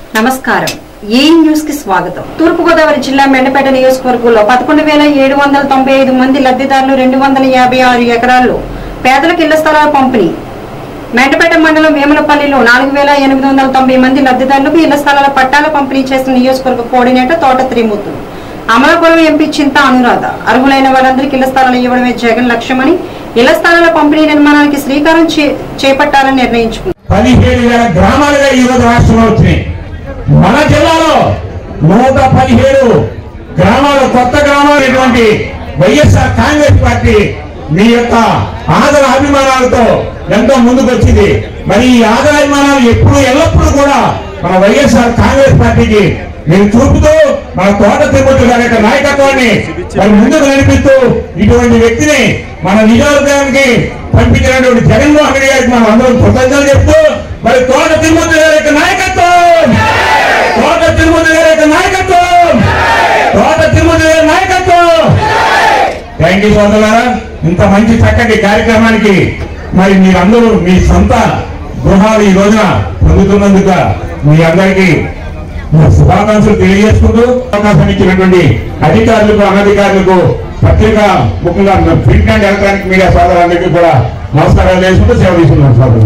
నమస్కారం ఏ న్యూస్ కి స్వాగతం తూర్పుగోదావరి జిల్లా మెండపేట నియోజకవర్గంలో పదకొండు వేల ఏడు వందల తొంభై ఐదు మంది లబ్ధిదారులు రెండు వందల యాభై ఆరు ఎకరాల్లో పేదలకు ఇళ్ల స్థలాల పంపిణీ మెండపేట మండలం వేములపల్లిలో నాలుగు వేల ఎనిమిది వందల తొంభై మంది లబ్ధిదారులకు ఇళ్ల స్థలాల పట్టాల పంపిణీ చేసిన నియోజకవర్గ కోఆర్డినేటర్ తోట త్రిమూర్తులు అమలాపురం ఎంపీ చింత అనురాధ అర్హులైన వారందరికీ ఇళ్ల స్థలాలు ఇవ్వడమే జగన్ లక్ష్యమని ఇళ్ల స్థలాల పంపిణీ నిర్మాణానికి శ్రీకారం చే- చేపట్టాలని నిర్ణయించుకున్నారు పదిహేడు వేల గ్రామాలుగా ఈరోజు రాష్ట్రంలో వచ్చినాయి మన జిల్లాలో నూట పదిహేడు గ్రామాలు కొత్త గ్రామాలైనటువంటి వైఎస్ఆర్ కాంగ్రెస్ పార్టీ మీ యొక్క ఆదర అభిమానాలతో ఎంతో ముందుకు వచ్చింది మరి ఈ ఆదర అభిమానాలు ఎప్పుడు ఎల్లప్పుడూ కూడా మన వైఎస్ఆర్ కాంగ్రెస్ పార్టీకి మీరు చూపుతూ మన తోట తిరుపతి గారి యొక్క నాయకత్వాన్ని మరి ముందుకు నడిపిస్తూ ఇటువంటి వ్యక్తిని మన నియోజకవర్గానికి పంపించినటువంటి జగన్మోహన్ రెడ్డి గారికి మనం అందరం కృతజ్ఞతలు చెప్తూ మరి తోట తిరుమతి గారి యొక్క నాయకత్వం తోట తిరుమతి గారి యొక్క నాయకత్వం తోట తిరుమతి గారి నాయకత్వం థ్యాంక్ యూ సోదరులారా ఇంత మంచి చక్కటి కార్యక్రమానికి మరి మీరందరూ మీ సొంత గృహాలు ఈ రోజున పొందుతున్నందుకు మీ అందరికీ నా శుభాకాంక్షలు తెలియజేసుకుంటూ అవకాశం ఇచ్చినటువంటి అధికారులకు అనధికారులకు పత్రిక ముఖ్యంగా ప్రింట్ అండ్ ఎలక్ట్రానిక్ మీడియా సోదరులందరికీ కూడా నమస్కారాలు చేసుకుంటూ సేవ తీసుకున్నాను సోదరు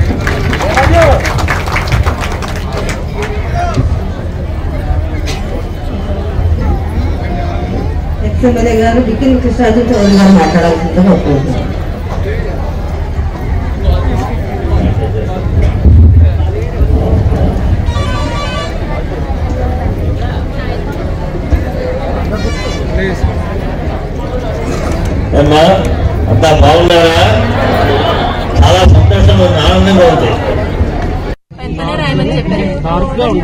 ఎక్స్ఎమ్మెల్యే గారు డిగ్రీ కృష్ణాజీ చౌదరి గారు మాట్లాడాల్సిందిగా కోరుకుంటున్నాను అమ్మా అంతా బాగున్నారా చాలా సంతోషంగా ఉంది ఆనందంగా ఉంది వెంటనే రాయమని చెప్పారు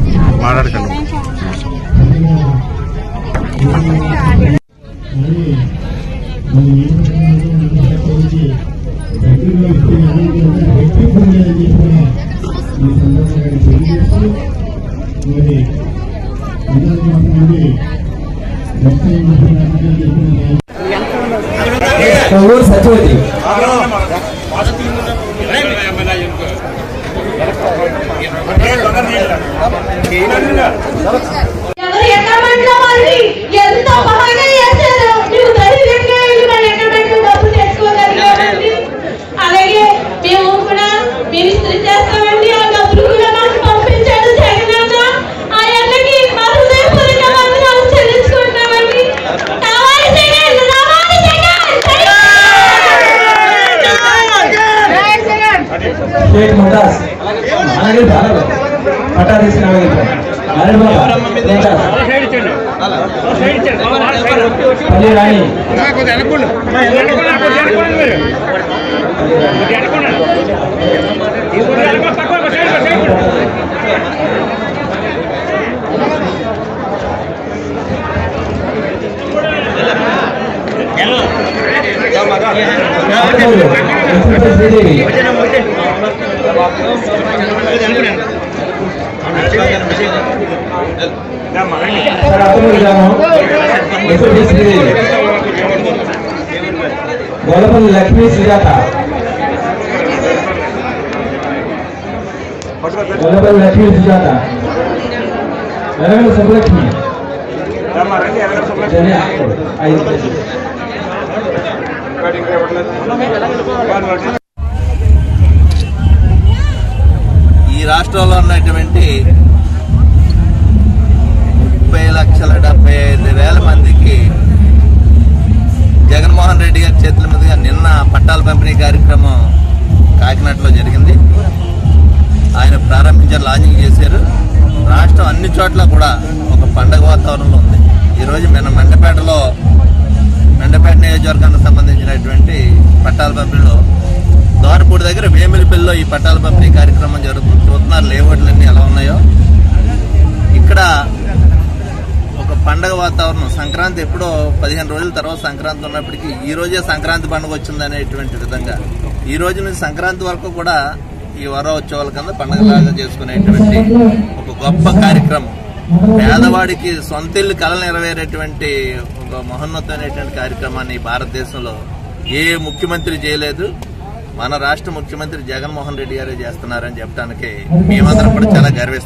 ఊరు సత్యవతి ఎవరు ఎక్కమంటే వాళ్ళు ఎంత బాగా చేశారు నువ్వు ధైర్యంగా వెళ్ళి మన ఎక్కమెంట్ డబ్బు తెచ్చుకోగలిగామండి అలాగే మేము కూడా మినిస్ట్రీ చేస్తామండి ఆ డబ్బులు కూడా మాకు పంపించాడు జగనన్న ఆ అన్నకి మా హృదయపూర్వక వందనాలు చెల్లించుకుంటామండి రావాలి జగన్ రావాలి జగన్ షేక్ ముంతాజ్ అలాగే బాగా పట్టా తీసిన అరే బాబా ముంతాజ్ పల్లి రాణి శ్రీదేవి సార్ అత్తమూరు గ్రామం ఎస్ఎల్డి శ్రీదేవి గొల్లపల్లి లక్ష్మీ సుజాత గొల్లపల్లి లక్ష్మీ సుజాత వెనగల సుబ్బలక్ష్మి జనే ఐదు కేజీలు. ఈ రాష్ట్రంలో ఉన్నటువంటి ముప్పై లక్షల డెబ్బై ఐదు వేల మందికి జగన్మోహన్ రెడ్డి గారి చేతుల మీదుగా నిన్న పట్టాల పంపిణీ కార్యక్రమం కాకినాడలో జరిగింది ఆయన ప్రారంభించారు లాంచింగ్ చేశారు రాష్ట్రం అన్ని చోట్ల కూడా ఒక పండగ వాతావరణంలో ఉంది ఈరోజు మన మెండపేటలో మెండపేట నియోజకవర్గానికి సంబంధించినటువంటి పట్టాల పంపిణీలో దోరపూడి దగ్గర వేమిలిపల్లిలో ఈ పట్టాల పంపిణీ కార్యక్రమం జరుగుతుంది చూస్తున్నారు లేఅవుట్లన్నీ ఎలా ఉన్నాయో ఇక్కడ ఒక పండగ వాతావరణం సంక్రాంతి ఎప్పుడో పదిహేను రోజుల తర్వాత సంక్రాంతి ఉన్నప్పటికీ ఈ రోజే సంక్రాంతి పండుగ వచ్చింది అనేటువంటి విధంగా ఈ రోజు నుంచి సంక్రాంతి వరకు కూడా ఈ వరోత్సవాల కింద పండగలాగా చేసుకునేటువంటి ఒక గొప్ప కార్యక్రమం పేదవాడికి సొంత ఇల్లు కళ నెరవేరేటువంటి ఒక మహోన్నతమైనటువంటి కార్యక్రమాన్ని ఈ భారతదేశంలో ఏ ముఖ్యమంత్రి చేయలేదు మన రాష్ట్ర ముఖ్యమంత్రి జగన్మోహన్ రెడ్డి గారే చేస్తున్నారని చెప్పడానికి మేమందరం కూడా చాలా గర్విస్తున్నాం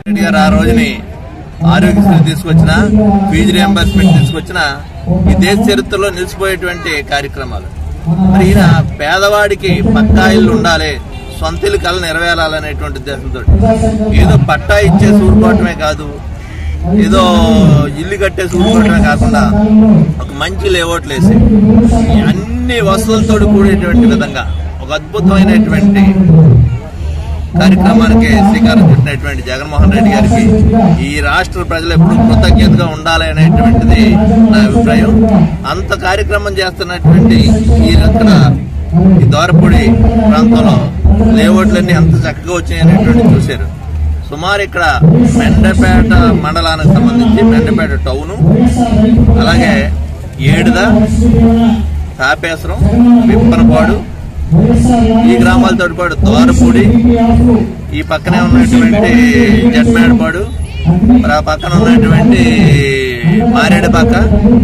రెడ్డి గారు ఆ రోజుని ఆరోగ్యశ్రీ తీసుకొచ్చిన ఫీజు రియంబర్స్మెంట్ తీసుకొచ్చిన ఈ దేశ చరిత్రలో నిలిచిపోయేటువంటి కార్యక్రమాలు మరి ఈయన పేదవాడికి పక్కా ఇల్లు ఉండాలి సొంత ఇల్లు కళ నెరవేరాలనేటువంటి ఉద్దేశంతో ఏదో పట్టా ఇచ్చే ఊరుకోవటమే కాదు ఏదో ఇల్లు కట్టేసి ఊరుకోవటమే కాకుండా ఒక మంచి లేఅవుట్లు వేసి ఈ అన్ని వసతులతో కూడేటువంటి విధంగా ఒక అద్భుతమైనటువంటి కార్యక్రమానికి శ్రీకారం చుట్టినటువంటి జగన్మోహన్ రెడ్డి గారికి ఈ రాష్ట్ర ప్రజలు ఎప్పుడు కృతజ్ఞతగా ఉండాలి అనేటువంటిది నా అభిప్రాయం అంత కార్యక్రమం చేస్తున్నటువంటి ఈ ఇక్కడ ఈ దోరపూడి ప్రాంతంలో లేఅవుట్లన్నీ అంత చక్కగా వచ్చాయి అనేటువంటి చూశారు సుమారు ఇక్కడ మెండపేట మండలానికి సంబంధించి మెండపేట టౌను అలాగే ఏడుద తాపేశ్వరం విప్పనపాడు ఈ గ్రామాలతో పాటు దోరపూడి ఈ పక్కనే ఉన్నటువంటి జట్మేడపాడు మరి ఆ పక్కన ఉన్నటువంటి మారేడుపాక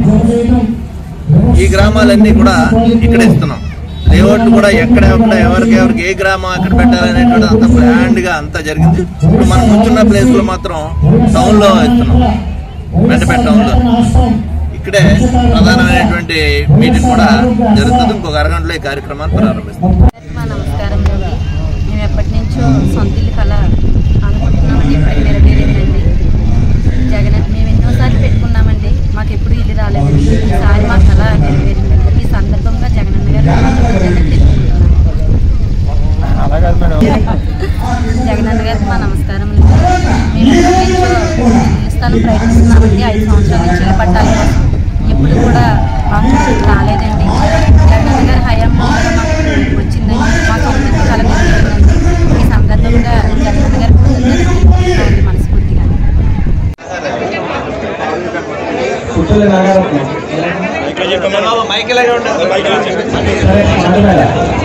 ఈ గ్రామాలన్నీ కూడా ఇక్కడ ఇస్తున్నాం లేఅవుట్ కూడా ఎక్కడ ఎక్కడ ఎవరికి ఎవరికి ఏ గ్రామం ఎక్కడ పెట్టాలనేటువంటి అంత ప్లాండ్ గా అంతా జరిగింది ఇప్పుడు మనం కూర్చున్న ప్లేస్ లో మాత్రం టౌన్ లో ఇస్తున్నాం వెంటపేట టౌన్ లో ఇక్కడే ప్రధానమైనటువంటి మీటింగ్ కూడా జరుగుతుంది ఇంకొక అరగంటలో ఈ కార్యక్రమాన్ని ప్రారంభిస్తాం మా నమస్కారం అండి మేము ఎప్పటి నుంచో సొంత ఇల్లు కళ అనుకుంటున్నామండి ఇప్పటికి నెరవేరిందండి జగన్ మేము ఎన్నోసార్లు పెట్టుకున్నామండి మాకు ఎప్పుడు ఇల్లు రాలేదండి ఈసారి మా కళ నెరవేరిందండి ఈ సందర్భంగా జగనన్న గారు కృతజ్ఞతలు తెలుపుకుంటున్నాను. జగనన్న గారికి మా నమస్కారం అండి మేము ఎప్పటి నుంచో ఇల్లు స్థలం ప్రయత్నిస్తున్నామండి ఐదు సంవత్సరాల నుంచి ఇల్లు పట్టాల కోసం ఇప్పుడు కూడా మాకు రాలేదండి జగనన్న గారి హయాంలో కూడా మాకు వచ్చిందండి మా సొంత ఇల్లు కళ నెరవేరిందండి ఈ సందర్భంగా జగనన్న గారికి కృతజ్ఞతలు తెలుపుకుంటున్నామండి మనస్ఫూర్తిగా కూర్చోలే నాగారత్నం సరే మాట్లాడాలి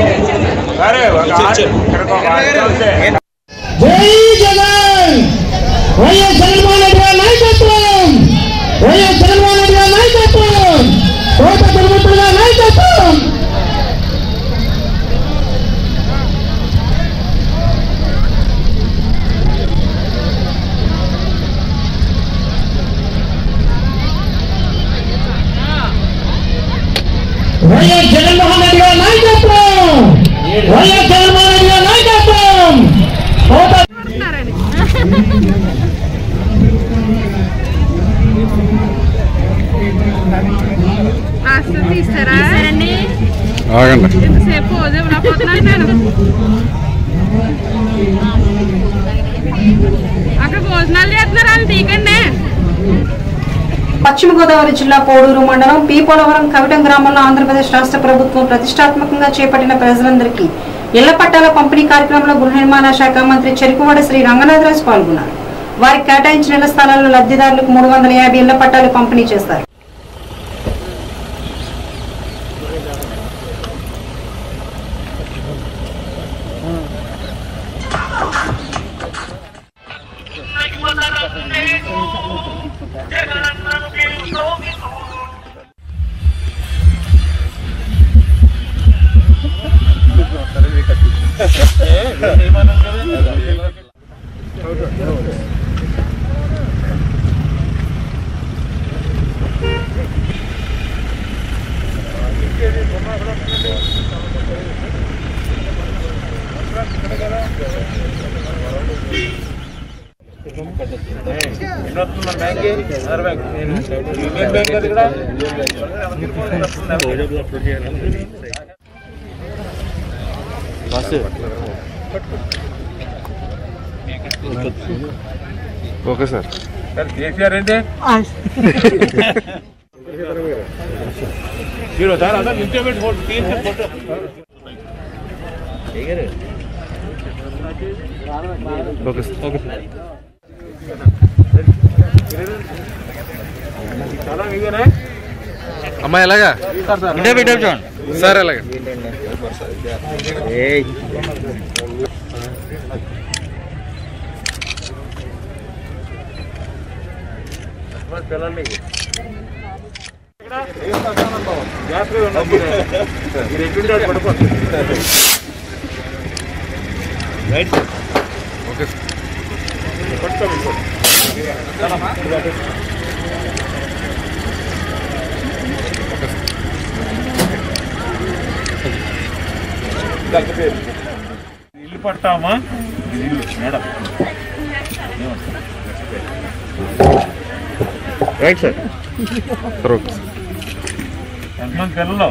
జై జగన్ వైఎస్ జగన్మోహన్ రెడ్డి గారి నాయకత్వం వైఎస్ జగన్మోహన్ రెడ్డి గారి నాయకత్వం కోట తిరుమతుల గారి నాయకత్వం వైఎస్ జగన్మోహన్ రెడ్డి గారి నాయకత్వం వైఎస్ జగన్మోహన్ రెడ్డి గారి నాయకత్వం కోట అక్కడ భోజనాలు చేస్తున్నారు వాళ్ళు తీకండి పశ్చిమ గోదావరి జిల్లా కోడూరు మండలం పి పోలవరం కవిటం గ్రామంలో ఆంధ్రప్రదేశ్ రాష్ట్ర ప్రభుత్వం ప్రతిష్టాత్మకంగా చేపట్టిన ప్రజలందరికీ ఇళ్ల పట్టాల పంపిణీ కార్యక్రమంలో గృహ నిర్మాణ శాఖ మంత్రి చెరుకువాడ శ్రీ రంగనాథరాజు పాల్గొన్నారు వారికి కేటాయించిన ఇళ్ల స్థలాల్లో లబ్ధిదారులకు మూడు వందల యాభై ఇళ్ల పట్టాలు పంపిణీ చేస్తారు okay sir okay sir okay sir అమ్మా ఎలాగా సార్ ఎలాగా ఓకే సార్ ఇల్లు పట్టామా ఇది ఇల్లు madam right sir sir okay ఎంతమంది పిల్లలు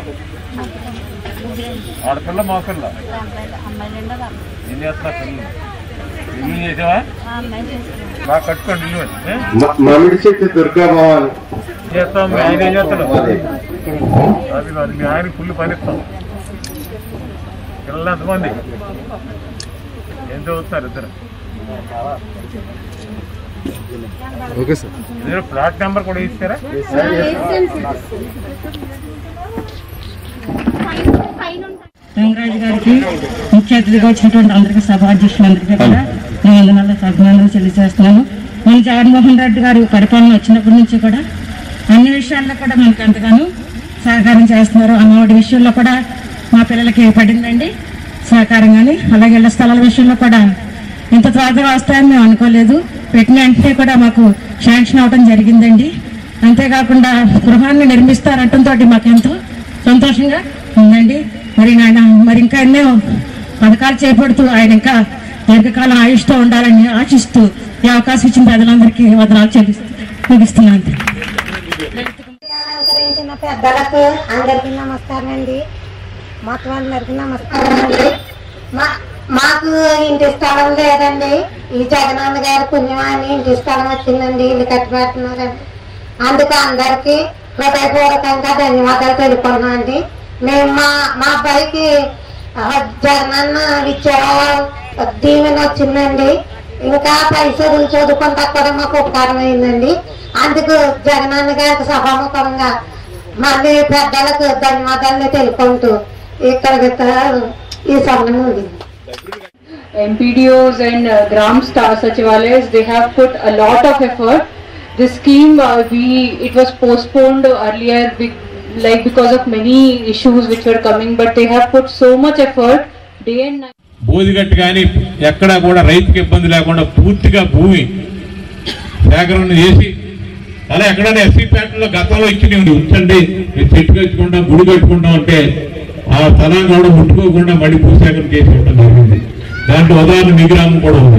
ఆడపిల్ల మా పిల్ల ఏం చేస్తున్నారు పిల్లలు ఇల్లు చేసావా బాగా కట్టుకోండి ఇల్లు ఏ? మామిడి చెట్టు దుర్గా భవన్ చేస్తాం మీ ఆయన ఏం చేస్తాడు అది కాదు మీ ఆయన ఫుల్ పనిస్తాం పిల్లలు ఎంతమంది ఏం చదువుతున్నారు ఇద్దరు ఓకే సార్ మీరు ప్లాట్ నెంబర్ కూడా ఇస్తారా రంగరాజు గారికి ముఖ్య అతిథిగా వచ్చినటువంటి అందరికీ సభాధ్యక్షులందరికీ కూడా నేను వందనాలు అభినందనలు తెలియజేస్తున్నాను మన జగన్మోహన్ రెడ్డి గారు పరిపాలన వచ్చినప్పటి నుంచి కూడా అన్ని విషయాల్లో కూడా మనకు ఎంతగానో సహకారం చేస్తున్నారు అమ్మఒడి విషయంలో కూడా మా పిల్లలకి పడిందండి సహకారం కానీ అలాగే ఇళ్ల స్థలాల విషయంలో కూడా ఇంత త్వరగా వస్తాయని మేము అనుకోలేదు పెట్టిన వెంటనే కూడా మాకు శాంక్షన్ అవడం జరిగిందండి అంతేకాకుండా గృహాన్ని నిర్మిస్తారటంతో మాకు ఎంతో సంతోషంగా ఉందండి మరి నాయన మరి ఇంకా ఎన్నో పథకాలు చేపడుతూ ఆయన ఇంకా దీర్ఘకాలం ఆయుష్తో ఉండాలని ఆశిస్తూ ఈ అవకాశం ఇచ్చిన ప్రజలందరికీ వదనాలు చెల్లిస్తూ ముగిస్తున్నాను అలంకరించిన పెద్దలకు అందరికీ నమస్కారం అండి మొత్తం అందరికీ నమస్కారం అండి మా మాకు ఇంటి స్థలం లేదండి ఈ జగనన్న గారి పుణ్యమాని ఇంటి స్థలం వచ్చిందండి ఇల్లు కట్టి పెడుతున్నారండి అందుకు అందరికీ హృదయపూర్వకంగా ధన్యవాదాలు తెలుపుకున్నాం అండి మేము మా మా అబ్బాయికి ఆ, జగనన్న విద్యా దీవెన వచ్చిందండి ఇంకా పై చదువులు చదువుకుంటా కూడా మాకు ఉపకారం అయిందండి అందుకు జగనన్న గారికి సభాముఖంగా మళ్ళీ పెద్దలకు ధన్యవాదాలు తెలుపుకుంటూ ఇక్కడికి ఈ సభను ఉంది MPDOs and uh, Gram Star Sachivalayas, they have put a lot of effort. This scheme, uh, we it was postponed earlier, be, like because of many issues which were coming, but they have put so much effort, day and night. బోధిగట్టు కానీ ఎక్కడా కూడా రైతుకి ఇబ్బంది లేకుండా పూర్తిగా భూమి సేకరణ చేసి అలా ఎక్కడైనా ఎస్సీ ప్యాటర్లో గతంలో ఇచ్చినవి ఉంచండి మీరు చెట్టు కట్టుకుంటాం గుడి కట్టుకుంటాం అంటే ఆ స్థలాన్ని కూడా ముట్టుకోకుండా మళ్ళీ భూసేకరణ చేసి ఉండడం జరిగింది దాంట్లో ఉదాహరణ మీ గ్రామం కూడా ఉంది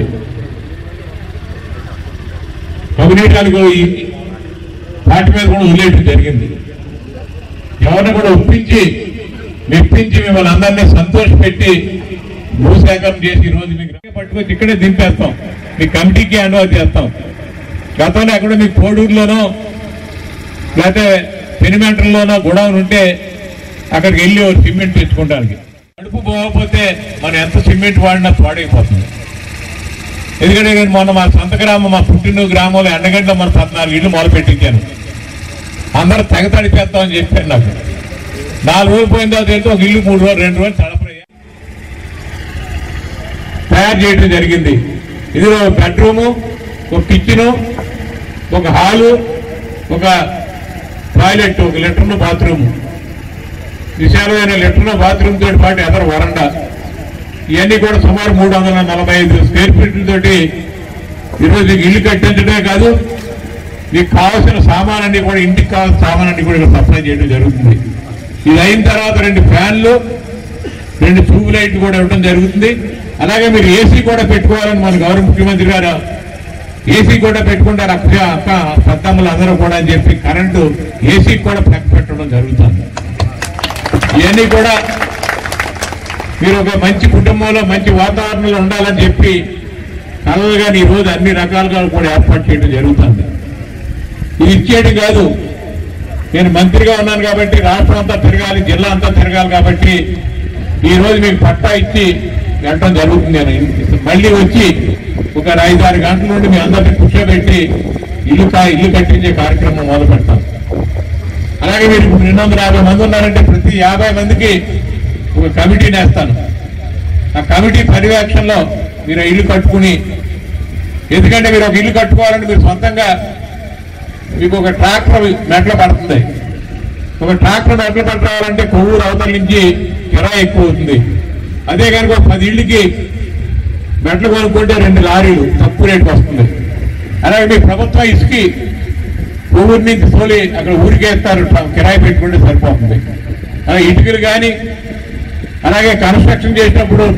కమ్యూనిటానికి ఈ వాటి మీద కూడా వదిలేయడం జరిగింది ఎవరిని కూడా ఒప్పించి మెప్పించి మిమ్మల్ని అందరినీ సంతోషపెట్టి భూసేకరణ చేసి ఈ రోజు మీకు పట్టుకొచ్చి ఇక్కడే దింపేస్తాం మీ కమిటీకి అనుమతి చేస్తాం గతంలో ఎక్కడ మీకు కోడూరులోనో లేకపోతే పెనిమెంటల్లోనో గొడవలు ఉంటే అక్కడికి వెళ్ళి ఒక సిమెంట్ తెచ్చుకోవడానికి కడుపు పోకపోతే మనం ఎంత సిమెంట్ వాడినా పాడైపోతుంది ఎందుకంటే నేను మొన్న మా సొంత గ్రామం మా పుట్టిన గ్రామంలో ఎండగంట మన పద్నాలుగు ఇళ్ళు మొదలు పెట్టించాను అందరూ తెగ తడిపేస్తామని చెప్పారు నాకు నాలుగు రోజులు పోయిన తర్వాత ఏంటో ఒక ఇల్లు మూడు రోజులు రెండు రోజులు తడపరయ్యా తయారు చేయడం జరిగింది ఇది ఒక బెడ్రూము ఒక కిచెను ఒక హాలు ఒక టాయిలెట్ ఒక లెట్రిన్ బాత్రూమ్ విశాలమైన లెట్రిన్ బాత్రూమ్ తోటి పాటు ఎదరు వరండా ఇవన్నీ కూడా సుమారు మూడు వందల నలభై ఐదు స్క్వేర్ ఫీట్ల తోటి ఈరోజు మీకు ఇల్లు కట్టించడమే కాదు మీకు కావాల్సిన సామానన్ని కూడా ఇంటికి కావాల్సిన సామానన్ని కూడా ఇక్కడ సప్లై చేయడం జరుగుతుంది ఇది అయిన తర్వాత రెండు ఫ్యాన్లు రెండు ట్యూబ్ లైట్లు కూడా ఇవ్వడం జరుగుతుంది అలాగే మీరు ఏసీ కూడా పెట్టుకోవాలని మన గౌరవ ముఖ్యమంత్రి గారు ఏసీ కూడా పెట్టుకుంటారు అక్క అక్క పెద్దమ్మలు అందరూ కూడా అని చెప్పి కరెంటు ఏసీ కూడా ప్లగ్ పెట్టడం జరుగుతుంది ఇవన్నీ కూడా మీరు ఒక మంచి కుటుంబంలో మంచి వాతావరణంలో ఉండాలని చెప్పి కలలుగా ఈ రోజు అన్ని రకాలుగా కూడా ఏర్పాటు చేయడం జరుగుతుంది ఇది ఇచ్చేయడం కాదు నేను మంత్రిగా ఉన్నాను కాబట్టి రాష్ట్రం అంతా తిరగాలి జిల్లా అంతా తిరగాలి కాబట్టి ఈ రోజు మీకు పట్టా ఇచ్చి వెళ్ళడం జరుగుతుంది నేను మళ్ళీ వచ్చి ఒక ఐదు ఆరు గంటల నుండి మీ అందరినీ కూర్చోబెట్టి ఇల్లు కా ఇల్లు కట్టించే కార్యక్రమం మొదలు పెడతాం అలాగే మీరు ఇప్పుడు రెండు వందల యాభై మంది ఉన్నారంటే ప్రతి యాభై మందికి ఒక కమిటీని వేస్తాను ఆ కమిటీ పర్యవేక్షణలో మీరు ఆ ఇల్లు కట్టుకుని ఎందుకంటే మీరు ఒక ఇల్లు కట్టుకోవాలంటే మీరు సొంతంగా మీకు ఒక ట్రాక్టర్ మెట్ల పడుతుంది ఒక ట్రాక్టర్ మెట్ల పట్టాలంటే కొవ్వూరు అవతల నుంచి కిరాయి ఎక్కువ అవుతుంది అదే కనుక ఒక పది ఇళ్ళకి మెట్లు కొనుక్కుంటే రెండు లారీలు తక్కువ రేటుకి వస్తుంది అలాగే మీ ప్రభుత్వం ఇసుకి ఊరి నుంచి తోలి అక్కడ ఊరికేస్తారు కిరాయి పెట్టుకుంటే సరిపోతుంది అలాగే ఇటుకలు కానీ అలాగే కన్స్ట్రక్షన్ చేసినప్పుడు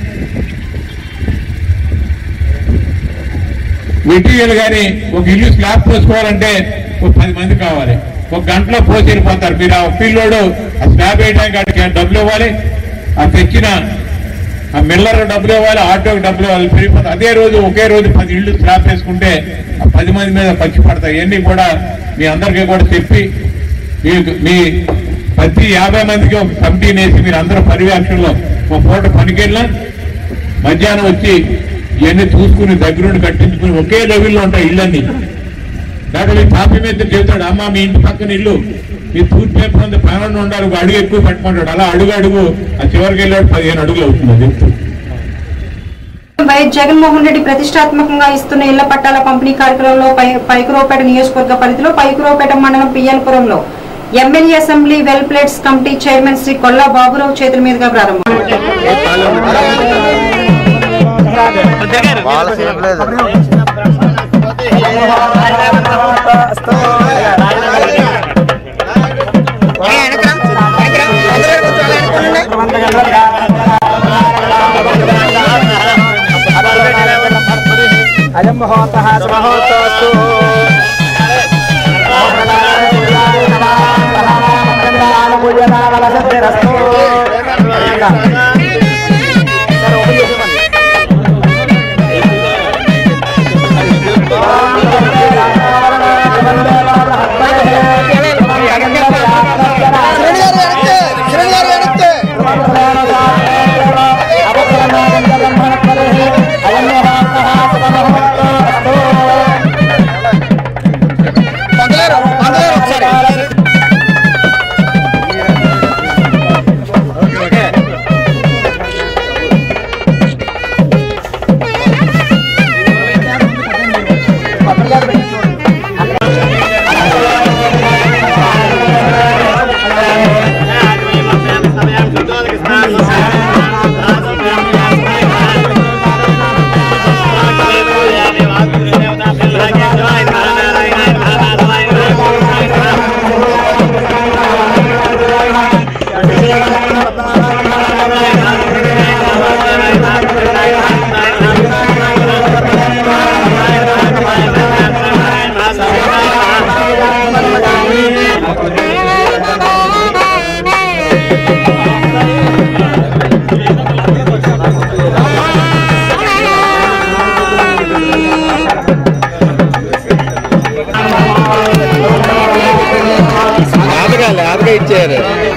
మెటీరియల్ కానీ ఒక ఇల్లు స్లాబ్ పోసుకోవాలంటే ఒక పది మంది కావాలి ఒక గంటలో పోసి వెళ్ళిపోతారు మీరు ఆ పిల్లోడు ఆ స్లాబ్ వేయడానికి అక్కడికి డబ్బులు ఇవ్వాలి ఆ తెచ్చిన ఆ మిల్లర్ డబ్బులు ఇవ్వాలి ఆటోకి డబ్బులు ఇవ్వాలి పెరిగిపోతారు అదే రోజు ఒకే రోజు పది ఇళ్ళు స్లాబ్ వేసుకుంటే ఆ పది మంది మీద పచ్చి పడతాయి ఇవన్నీ కూడా మీ అందరికీ కూడా చెప్పి మీకు మీ ప్రతి యాభై మందికి ఒక కమిటీని వేసి మీరు అందరూ పర్యవేక్షణలో ఒక పూట పనికెళ్ళినా మధ్యాహ్నం వచ్చి ఇవన్నీ చూసుకుని దగ్గరుండి కట్టించుకుని ఒకే లెవెల్లో ఉంటాయి ఇళ్ళన్నీ దాంట్లో మీ తాపి మీద చెబుతాడు అమ్మ మీ ఇంటి పక్కన ఇల్లు మీ తూర్పు వైపు ఉంది పన్నెండు ఉండాలి ఒక అడుగు ఎక్కువ పట్టుకుంటాడు అలా అడుగు అడుగు ఆ చివరికి వెళ్ళాడు పదిహేను అడుగులు అవుతుంది అది చెప్తూ వైఎస్ జగన్మోహన్ రెడ్డి ప్రతిష్టాత్మకంగా ఇస్తున్న ఇళ్ల పట్టాల పంపిణీ కార్యక్రమంలో పై- పైకురావుపేట నియోజకవర్గ పరిధిలో పైకురావుపేట మండలం పిఎల్పురంలో ఎమ్మెల్యే అసెంబ్లీ వెల్ ప్లేట్స్ కమిటీ చైర్మన్ శ్రీ కొల్లా బాబురావు చేతుల మీదుగా ప్రారంభం లేతగా లేతగా ఇచ్చారు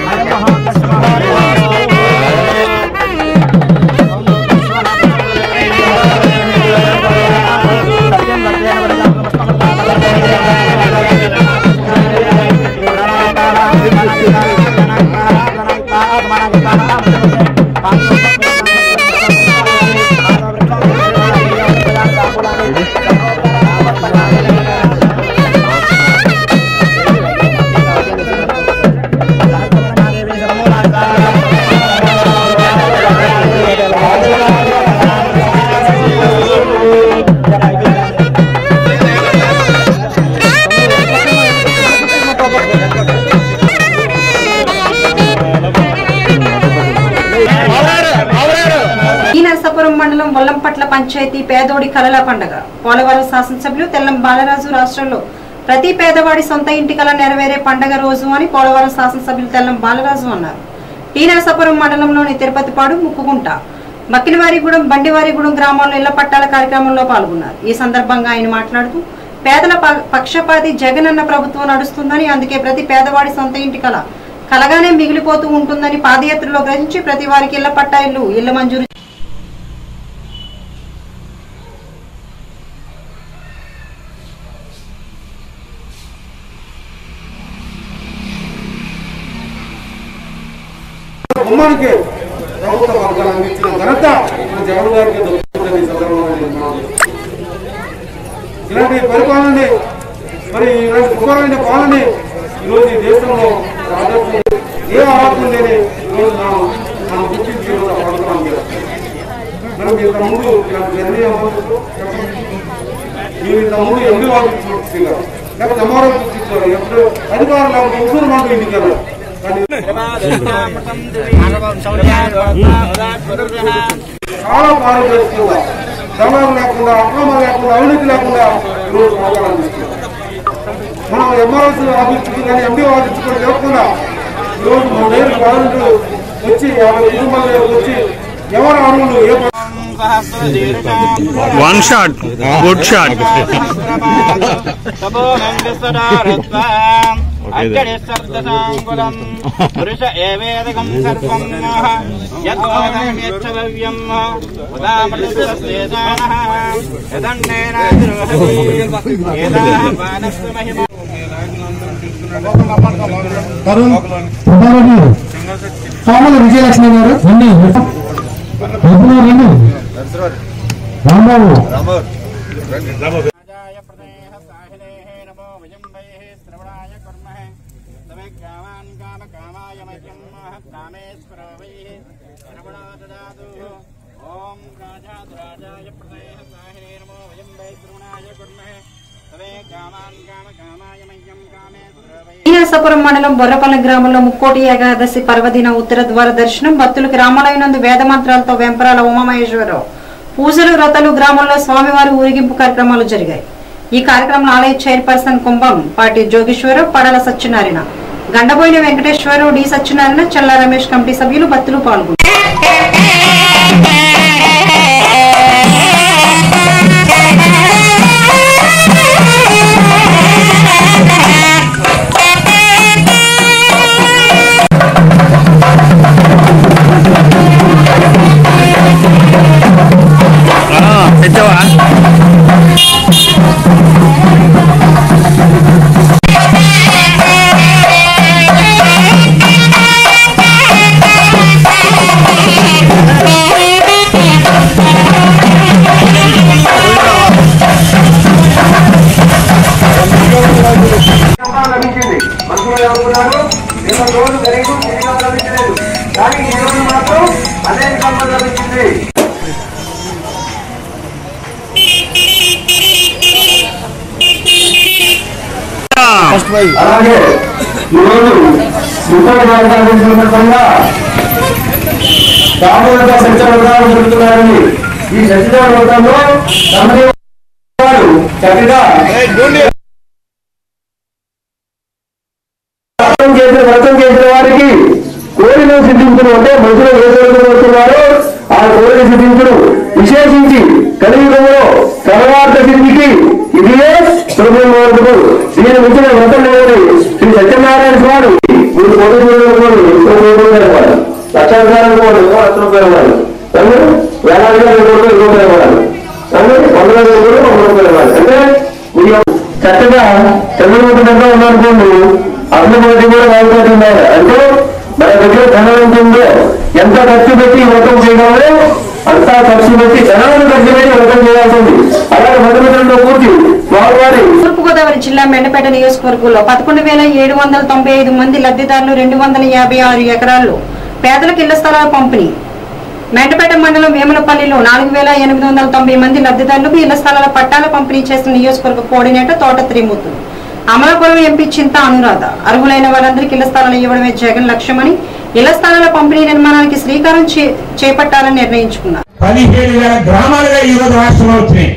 ఈ నరసాపురం మండలం వల్లంపట్ల పంచాయతీ పేదోడి కలల పండగ పోలవరం శాసనసభ్యులు తెల్లం బాలరాజు రాష్ట్రంలో ప్రతి పేదవాడి సొంత ఇంటి కల నెరవేరే పండగ రోజు అని పోలవరం శాసనసభ్యులు తెల్లం బాలరాజు అన్నారు టీ నరసాపురం మండలంలోని తిరుపతిపాడు ముక్కుగుంట మక్కినవారిగూడెం బండివారిగూడెం గ్రామాల్లో ఇళ్ల పట్టాల కార్యక్రమంలో పాల్గొన్నారు ఈ సందర్భంగా ఆయన మాట్లాడుతూ పేదల ప- పక్షపాతి జగనన్న ప్రభుత్వం నడుస్తుందని అందుకే ప్రతి పేదవాడి సొంత ఇంటి కల కలగానే మిగిలిపోతూ ఉంటుందని పాదయాత్రలో గ్రహించి ప్రతి వారికి ఇళ్ల పట్టా ఇల్లు ఇళ్ల మంజూరు కుమ్మానికి ప్రభుత్వ పథకాలు అందించిన ఘనత మన జగన్ గారికి దొరుకుతుందని ఈ సందర్భంగా నేను మనం ఇలాంటి పరిపాలనని మరి ఇలాంటి దుర్భరమైన పాలనని ఈరోజు ఈ దేశంలో రాజకీయ ఏ ఆరోపణ లేని ఈరోజు మనం మనం గుర్తించి ఈరోజు ఆ పథకాలు అందిస్తాం మనం ఇంత ముందు ఇలాంటి నిర్ణయం మీరు ఇంతకుముందు ఎండి వాళ్ళు చూపించారు లేకపోతే ఎంఆర్ఓ చూపించారు ఎప్పుడు అధికారులు లేకపోతే ఉసూరు మంటూ ఇంటికి వెళ్ళారు చాలా పారదర్శకంగా దళాలు లేకుండా అక్రమం లేకుండా అవినీతి లేకుండా ఈరోజు మోకాలను తీసుకున్నాం మనం ఎంఆర్ఎస్ ఆఫీస్కి కానీ ఎండి ఆఫీస్కి కూడా లేకుండా ఈరోజు మన దగ్గర వాలంటీర్లు వచ్చి యాభై కుటుంబాల దగ్గరకు వచ్చి ఎవరు అర్హులు ఏ ప- వన్ షాట్ గుడ్ షాట్ పురుష ఏవేదకం సర్వం యద్వాదం యచ్చవ్యం ఉదామృతస్యేదానః యదన్నేన ఏదాపానస్సు మహిమ కోమల విజయలక్ష్మి గారు రండి అభినవ్ రండి రాంబాబు ఓం రాజాయ ప్రదేహ సాహినే నమో వయం వై శ్రవణాయ కుర్మహే తవే కామాన్ కామ కామాయ మహ్యం కామే సురవై శ్రీనివాసపురం మండలం బొర్రపల్లి గ్రామంలో ముక్కోటి ఏకాదశి పర్వదిన ఉత్తర ద్వార దర్శనం భక్తులకు రామాలయనందు వేద మంత్రాలతో వెంపరాల ఉమామహేశ్వరరావు పూజలు వ్రతాలు గ్రామంలో స్వామివారి ఊరేగింపు కార్యక్రమాలు జరిగాయి ఈ కార్యక్రమంలో ఆలయ chairperson Kumbham Pati Jogeswararao Padala Satyanarayana Gandaboina Venkateswararao D Satyanarayana Challa Ramesh committee సభ్యులు భక్తులు పాల్గొన్నారు తెచ్చావా లభించింది మనుషులు ఎవరుకున్నారు నిన్న రోజు ఖరీదు తిరిగి లభించలేదు కానీ ఈ రోజు మాత్రం అనేక సంపద లభించింది అలాగే ఈరోజు ముప్పటి కార్యక్రమం సందర్భంగా దాదాపుగా సత్య వ్రతాలు జరుగుతున్నారని ఈ సత్య వ్రతంలో తమరి వారు చక్కగా వ్రతం చేసిన వ్రతం చేసిన వారికి కోరికలు సిద్ధించడం అంటే మనుషులు ఏ కోరికలు వస్తున్నారో ఆ కోరిక సిద్ధించడం విశేషించి కలియుగంలో సర్వార్థ సిద్ధికి ఇదియే సులభం మార్గము దీని మించిన వ్రతం లేదని శ్రీ సత్యనారాయణ స్వామి మూడు కోటి రూపాయలు ఎంతో కోరుకునే వాడు లక్షాధికారం కూడా లక్ష రూపాయల వాడు తను వేలాదిగా రెండు రూపాయలు రూపాయల వాడు తను వందల వేలు కూడా వంద రూపాయల వాడు అంటే ఈ చక్కగా చంద్రబాబు దగ్గర ఉన్నారనుకోండి అభివృద్ధి కూడా బాగుపడుతున్నారు అంటే మన దగ్గర ధనం ఎంత ఉందో ఎంత ఖర్చు పెట్టి ఈ వ్రతం చేయగలరో అంతా ఖర్చు పెట్టి ధనాన్ని ఖర్చు పెట్టి వ్రతం చేయాల్సి ఉంది అలాగే మంత్రిమండలిలో కూర్చి స్వామివారి తూర్పుగోదావరి జిల్లా మెండపేట నియోజకవర్గంలో పదకొండు వేల ఏడు వందల తొంభై ఐదు మంది లబ్ధిదారులు రెండు వందల యాభై ఆరు ఎకరాల్లో పేదలకు ఇళ్ల స్థలాల పంపిణీ మెండపేట మండలం వేములపల్లిలో నాలుగు వేల ఎనిమిది వందల తొంభై మంది లబ్ధిదారులకు ఇళ్ల స్థలాల పట్టాల పంపిణీ చేసిన నియోజకవర్గ కోఆర్డినేటర్ తోట త్రిమూర్తులు అమలాపురం ఎంపీ చింత అనురాధ అర్హులైన వారందరికీ ఇళ్ల స్థలాలు ఇవ్వడమే జగన్ లక్ష్యమని ఇళ్ల స్థలాల పంపిణీ నిర్మాణానికి శ్రీకారం చే- చేపట్టాలని నిర్ణయించుకున్నారు పదిహేడు వేల గ్రామాలుగా ఈ రోజు రాష్ట్రంలో వచ్చినాయి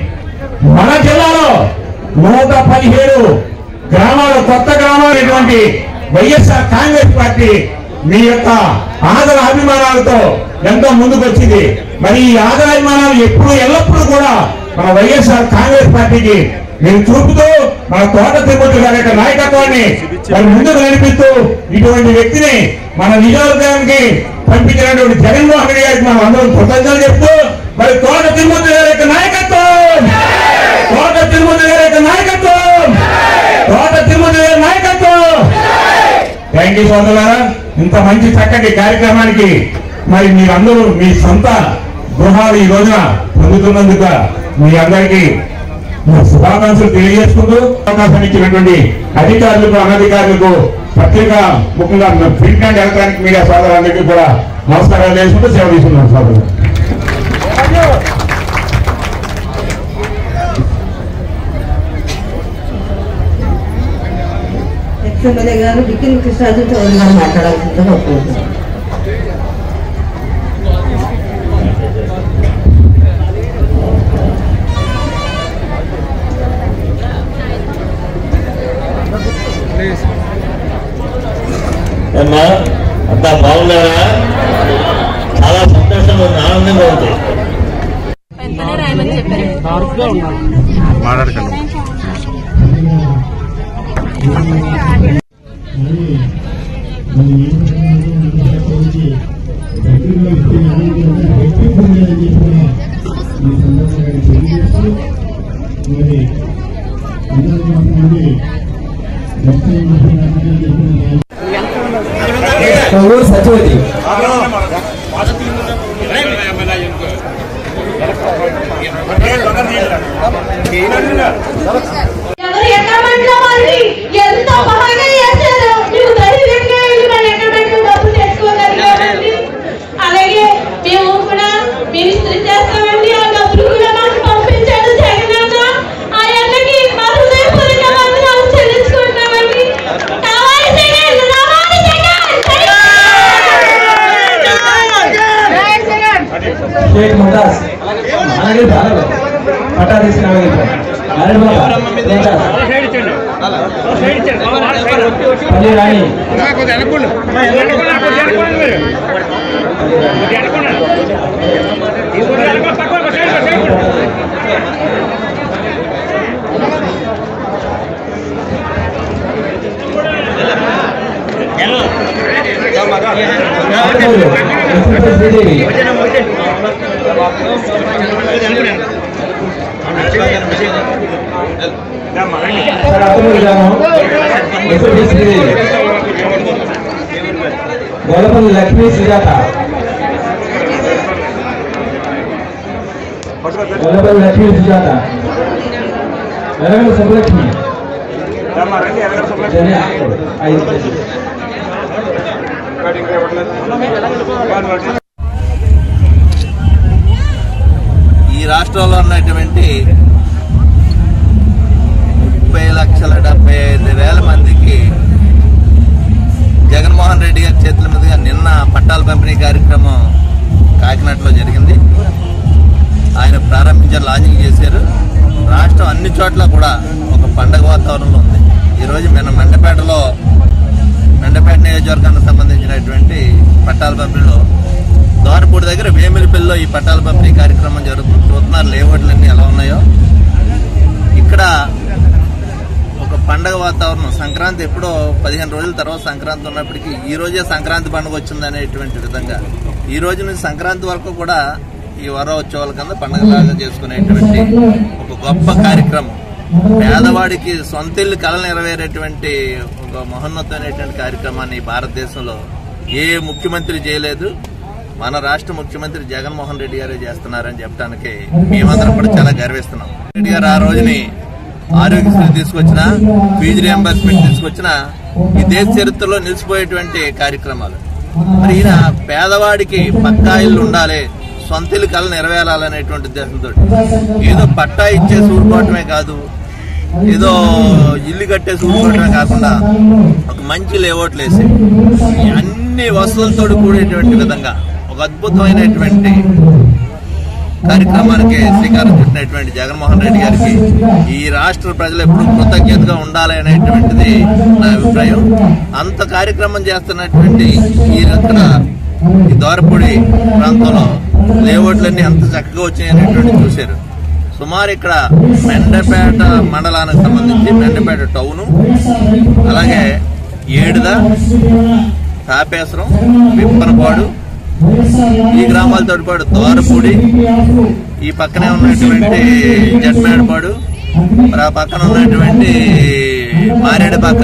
మన జిల్లాలో నూట పదిహేడు గ్రామాలు కొత్త గ్రామాలైనటువంటి వైఎస్ఆర్ కాంగ్రెస్ పార్టీ మీ యొక్క ఆదర అభిమానాలతో ఎంతో ముందుకు వచ్చింది మరి ఈ ఆదర అభిమానాలు ఎప్పుడు ఎల్లప్పుడూ కూడా మన వైఎస్ఆర్ కాంగ్రెస్ పార్టీకి మీరు చూపుతూ మన తోట తిరుపతి గారి యొక్క నాయకత్వాన్ని మరి ముందుకు నడిపిస్తూ ఇటువంటి వ్యక్తిని మన నియోజకవర్గానికి పంపించినటువంటి జగన్మోహన్ రెడ్డి గారికి మనం అందరం కృతజ్ఞతలు చెప్తూ మరి తోట తిరుమతి గారి యొక్క నాయకత్వం తోట తిరుమతి గారి యొక్క నాయకత్వం తోట తిరుమతి గారి నాయకత్వం థ్యాంక్ యూ సోదరులారా ఇంత మంచి చక్కటి కార్యక్రమానికి మరి మీరందరూ మీ సొంత గృహాలు ఈ రోజున పొందుతున్నందుకు మీ అందరికీ నా శుభాకాంక్షలు తెలియజేసుకుంటూ అవకాశం ఇచ్చినటువంటి అధికారులకు అనధికారులకు పత్రికా ముఖ్యంగా ప్రింట్ అండ్ ఎలక్ట్రానిక్ మీడియా సోదరులందరికీ కూడా నమస్కారాలు చేసుకుంటూ సేవ తీసుకున్నాను సోదరు ఎమ్మెల్యే గారు డిక్కిన కృష్ణాజు చౌదరి గారు మాట్లాడాల్సిందిగా కోరుకుంటున్నాను అమ్మా అంతా బాగున్నారా చాలా సంతోషంగా ఉంది ఆనందంగా ఉంది వెంటనే రాయమని చెప్పారు మాట్లాడకండి ఊరు సచివతి ఎవరు ఎక్కమంటే వాళ్ళని ఎంత బాగా చేశారు నువ్వు ధైర్యంగా వెళ్ళి మన ఎక్కమెంట్ డబ్బు తెచ్చుకోగలిగామండి అలాగే మేము కూడా మినిస్ట్రీ చేస్తామండి ఆ డబ్బులు కూడా మాకు పంపించాడు జగనన్న ఆ అన్నకి మా హృదయపూర్వక వందనాలు చెల్లించుకుంటామండి కావాలి జగన్ రావాలి జగన్ షేక్ ముంతాజ్ అలాగే బాగా పట్టా తీసుకుని అలాగే బాగా ముంతాజ్ పల్లి రాణి శ్రీదేవి సార్ అత్తమూరి గ్రామం ఎస్ఎల్డి శ్రీదేవి గొల్లపల్లి లక్ష్మీ సుజాత గొల్లపల్లి లక్ష్మీ సుజాత ఎరగల సుబ్బలక్ష్మి జనే ఐదు ఈ రాష్ట్రంలో ఉన్నటువంటి ముప్పై లక్షల డెబ్బై ఐదు వేల మందికి జగన్మోహన్ రెడ్డి గారి చేతుల మీదుగా నిన్న పట్టాల పంపిణీ కార్యక్రమం కాకినాడలో జరిగింది ఆయన ప్రారంభించారు లాంచింగ్ చేశారు రాష్ట్రం అన్ని చోట్ల కూడా ఒక పండగ వాతావరణంలో ఉంది ఈరోజు మన మెండపేటలో మెండపేట నియోజకవర్గానికి సంబంధించినటువంటి పట్టాల పంపిణీలో దోరపూడి దగ్గర వేమిలిపల్లిలో ఈ పట్టాల పంపిణీ కార్యక్రమం జరుగుతుంది చూస్తున్నారు లేఅవుట్లన్నీ ఎలా ఉన్నాయో ఇక్కడ ఒక పండగ వాతావరణం సంక్రాంతి ఎప్పుడో పదిహేను రోజుల తర్వాత సంక్రాంతి ఉన్నప్పటికీ ఈ రోజే సంక్రాంతి పండుగ వచ్చింది అనేటువంటి విధంగా ఈ రోజు నుంచి సంక్రాంతి వరకు కూడా ఈ వర ఉత్సవాల కింద పండుగలాగా చేసుకునేటువంటి ఒక గొప్ప కార్యక్రమం పేదవాడికి సొంత ఇల్లు కళ నెరవేరేటువంటి ఒక మహోన్నతమైనటువంటి కార్యక్రమాన్ని ఈ భారతదేశంలో ఏ ముఖ్యమంత్రి చేయలేదు మన రాష్ట్ర ముఖ్యమంత్రి జగన్మోహన్ రెడ్డి గారే చేస్తున్నారని చెప్పడానికి మేమందరం కూడా చాలా గర్విస్తున్నాం రెడ్డి గారు ఆ రోజుని ఆరోగ్యశ్రీ తీసుకొచ్చిన ఫీజు రియంబర్స్మెంట్ తీసుకొచ్చిన ఈ దేశ చరిత్రలో నిలిచిపోయేటువంటి కార్యక్రమాలు మరి ఈయన పేదవాడికి పక్కా ఇల్లు ఉండాలి సొంత ఇల్లు కళ నెరవేరాలనేటువంటి ఉద్దేశంతో ఏదో పట్టా ఇచ్చే చూడుకోవటమే కాదు ఏదో ఇల్లు కట్టే చూడుకోవటమే కాకుండా ఒక మంచి లేఅవుట్లు వేసి ఈ అన్ని వసతులతో కూడేటువంటి విధంగా ఒక అద్భుతమైనటువంటి కార్యక్రమానికి శ్రీకారం చుట్టినటువంటి జగన్మోహన్ రెడ్డి గారికి ఈ రాష్ట్ర ప్రజలు ఎప్పుడు కృతజ్ఞతగా ఉండాలి అనేటువంటిది నా అభిప్రాయం అంత కార్యక్రమం చేస్తున్నటువంటి ఈ ఇక్కడ ఈ దోరపూడి ప్రాంతంలో లేఅవుట్లన్నీ అంత చక్కగా వచ్చాయనేటువంటి చూశారు సుమారు ఇక్కడ మెండపేట మండలానికి సంబంధించి మెండపేట టౌను అలాగే ఏడుద తాపేశ్వరం విప్పనపాడు ఈ గ్రామాలతో పాటు దోరపూడి ఈ పక్కనే ఉన్నటువంటి జట్మేడపాడు మరి ఆ పక్కన ఉన్నటువంటి మారేడుపాక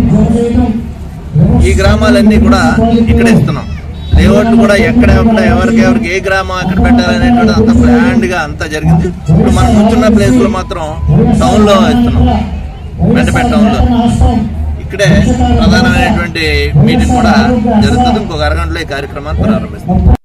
ఈ గ్రామాలన్నీ కూడా ఇక్కడ ఇస్తున్నాం లేఅవుట్ కూడా ఎక్కడ ఎక్కడ ఎవరికి ఎవరికి ఏ గ్రామం ఎక్కడ పెట్టాలనేటువంటి అంత ప్లాన్డ్ గా అంతా జరిగింది ఇప్పుడు మనం కూర్చున్న ప్లేస్ లో మాత్రం టౌన్ లో ఇస్తున్నాం మెండపేట టౌన్ లో ఇక్కడే ప్రధానమైనటువంటి మీటింగ్ కూడా జరుగుతుంది ఇంకొక అరగంటలో ఈ కార్యక్రమాన్ని ప్రారంభిస్తాం